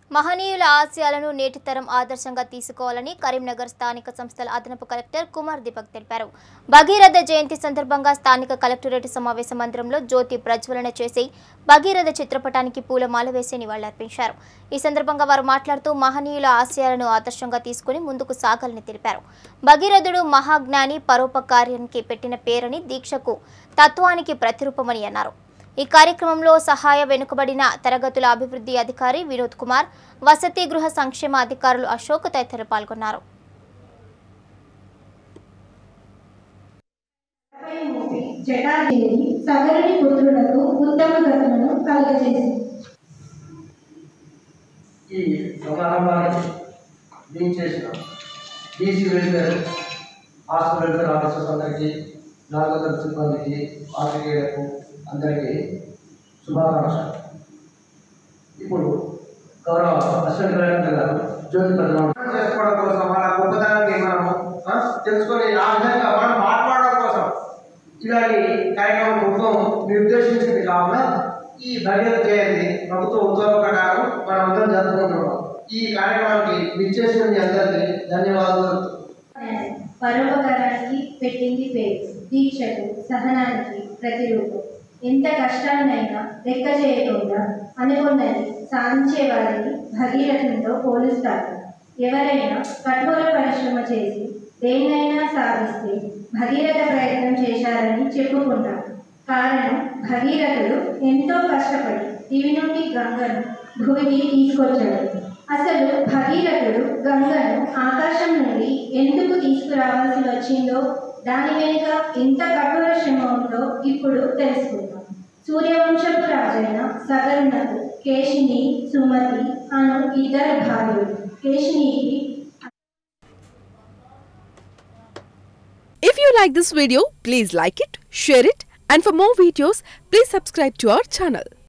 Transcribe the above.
మహనీయుల ఆశయాలను నేటి తరం ఆదర్శంగా తీసుకోవాలని కరీంనగర్ స్థానిక సంస్థల అదనపు కలెక్టర్ కుమార్ దీపక్ తెలిపారు భగీరథ జయంతి సందర్భంగా స్థానిక కలెక్టరేట్ సమావేశ మందిరంలో జ్యోతి ప్రజ్వలన చేసి భగీరథ చిత్రపటానికి పూలమాల వేసి నివాళులర్పించారు ఈ సందర్భంగా వారు మాట్లాడుతూ మహనీయుల ఆశయాలను ఆదర్శంగా తీసుకుని ముందుకు సాగాలని తెలిపారు భగీరథుడు మహాజ్ఞాని పరోపకార్యానికి పెట్టిన పేరని దీక్షకు తత్వానికి ప్రతిరూపమని అన్నారు ఈ కార్యక్రమంలో సహాయ వెనుకబడిన తరగతుల అభివృద్ధి అధికారి వినోద్ కుమార్ వసతి గృహ సంక్షేమ అధికారులు అశోక్ తదితరులు పాల్గొన్నారు మూసి జటాదేవి సగరుని పుత్రులకు ఉత్తమ గతులను కలుగజేసింది ఈ సమారంభానికి దీని చేసిన BC welfare hostel welfare officers అందరికీ నాలుగో తరగతి సిబ్బందికి పాత్రికేయులకు అందరికీ శుభాకాంక్షలు ఇప్పుడు గౌరవ అసిస్టెంట్ డైరెక్టర్ గారు జ్యోతి ప్రధాన చేసుకోవడం కోసం మన గొప్పతనాన్ని మనము ఆ, తెలుసుకొని ఆ విధంగా మనం మాట్లాడడం కోసం ఇలాంటి కార్యక్రమం ప్రభుత్వం నిర్దేశించింది కావున ఈ భగీరథ జయంతి ప్రభుత్వ ఉత్తర్వు ప్రకారం మనం అందరం జరుపుకుంటున్నాం ఈ కార్యక్రమానికి విచ్చేసిన మీ అందరికీ ధన్యవాదాలు పరోపకారానికి పెట్టింది పేరు దీక్షకు సహనానికి ప్రతిరూపం ఎంత కష్టాన్నైనా లెక్క చేయకుండా అనుకున్నది సాధించే వారిని భగీరథంతో పోలుస్తారు ఎవరైనా కఠోర పరిశ్రమ చేసి దేన్నైనా సాధిస్తే భగీరథ ప్రయత్నం చేశారని చెప్పుకుంటారు కారణం భగీరథుడు ఎంతో కష్టపడి దివి నుండి గంగను భూమికి తీసుకొచ్చాడు అసలు భగీరథుడు గంగను ఆకాశం నుండి ఎందుకు తీసుకురావాల్సి వచ్చిందో దాని వెనుక ఎంత కఠోర శ్రమ ఉందో ఇప్పుడు తెలుసుకుందాం సూర్యవంశపు రాజైన సగరునకు కేశిని సుమతి అను ఇద్దరు భార్యలు కేశినికి If you like this video, please like it, share it, and for more videos, please subscribe to our channel.